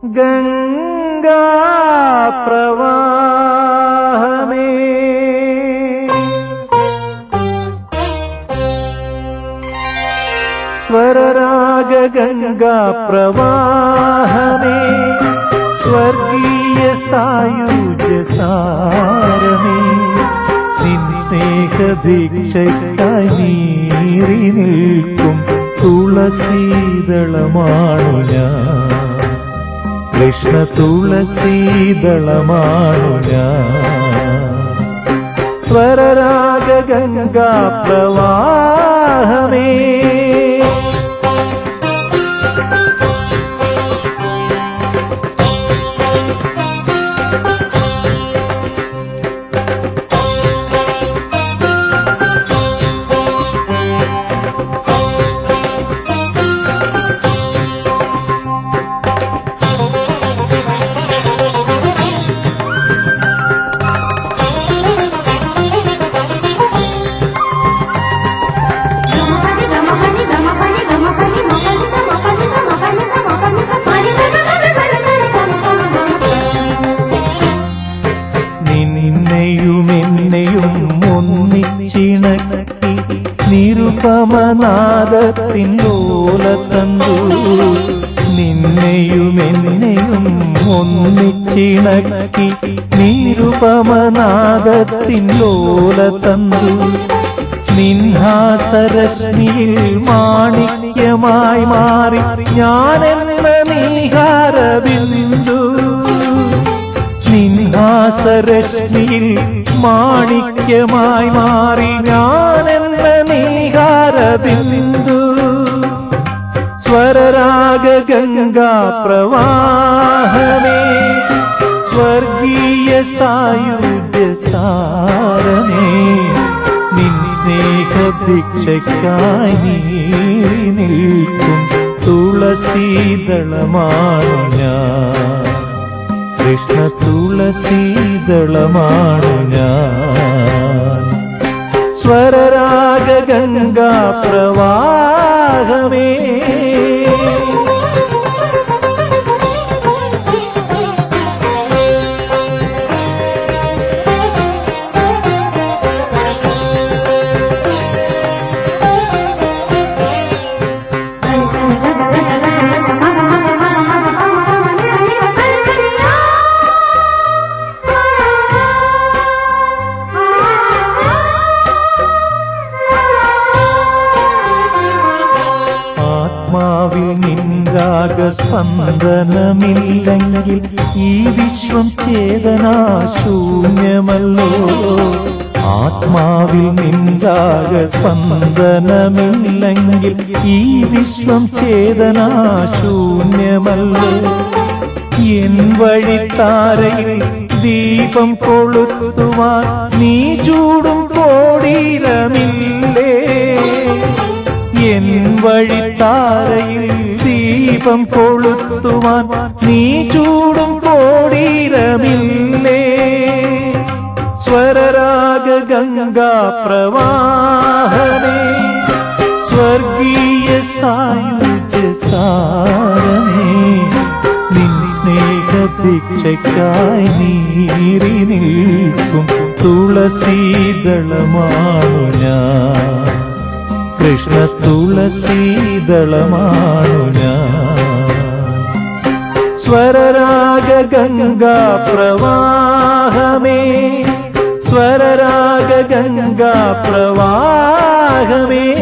ഗംഗാ പ്രവാഹമേ സ്വരരാഗ ഗംഗാ പ്രവാഹമേ സ്വർഗീയ സായുജ്യ സാരമേ നിൻ സ്നേഹഭിക്ഷയ്ക്കായി നീറി നിൽക്കും തുളസീതളമാണു ഞാൻ കൃഷ്ണ തുളസീതളമാണു ഞാൻ സ്വരരാഗ ഗംഗാ പ്രവാഹമേ നിന്നെയും എന്നെയും ഒന്നിച്ചിണക്കി നിരുപമനാദത്തിൻ ലോല തന്നു നിന്നെയും എന്നെയും ഒന്നിച്ചിണക്കി നിരുപമനാദത്തിൻ ലോല തന്നു നിൻഹാസരശ്മിയിൽ മാണിക്യമായി മാറി ഞാനെന്ന നീഹാരബിന്ദു നിൻഹാസരശ്മിയിൽ മാണിക്യമായി മാറി ഞാനെന്ന നീഹാരബിന്ദു സ്വരരാഗ ഗംഗാ പ്രവാഹമേ സ്വർഗീയ സായുജ്യ സാരമേ നിൻ സ്നേഹഭിക്ഷയ്ക്കായി നീറി നിൽക്കും തുളസീതളമാണു ഞാൻ കൃഷ്ണ തുളസീതളമാണു ഞാൻ സ്വരരാഗ ഗംഗാ പ്രവാഹമേ ആത്മാവിൽ നിൻരാഗസ്പന്ദനമില്ലെങ്കിൽ ഈ വിശ്വം ചേതനാശൂന്യമല്ലോ ആത്മാവിൽ നിൻരാഗസ്പന്ദനമില്ലെങ്കിൽ ഈ വിശ്വം ചേതനാശൂന്യമല്ലോ എൻ വഴിത്താരയിൽ ദീപം കൊളുത്തുവാൻ നീ ചൂടും കോടീരമില്ലേ എൻ വഴിത്താരയിൽ ദീപം കൊളുത്തുവാൻ നീ ചൂടും കോടീരമില്ലേ സ്വരരാഗ ഗംഗാ പ്രവാഹമേ സ്വർഗീയ സായുജ്യ സാരമേ നിൻ സ്നേഹഭിക്ഷയ്ക്കായി നീറി നിൽക്കും തുളസീതളമാണു ഞാൻ കൃഷ്ണ തുളസീതളമാണു ഞാൻ സ്വരരാഗ ഗംഗാ പ്രവാഹമേ സ്വരരാഗ ഗംഗാ പ്രവാഹമേ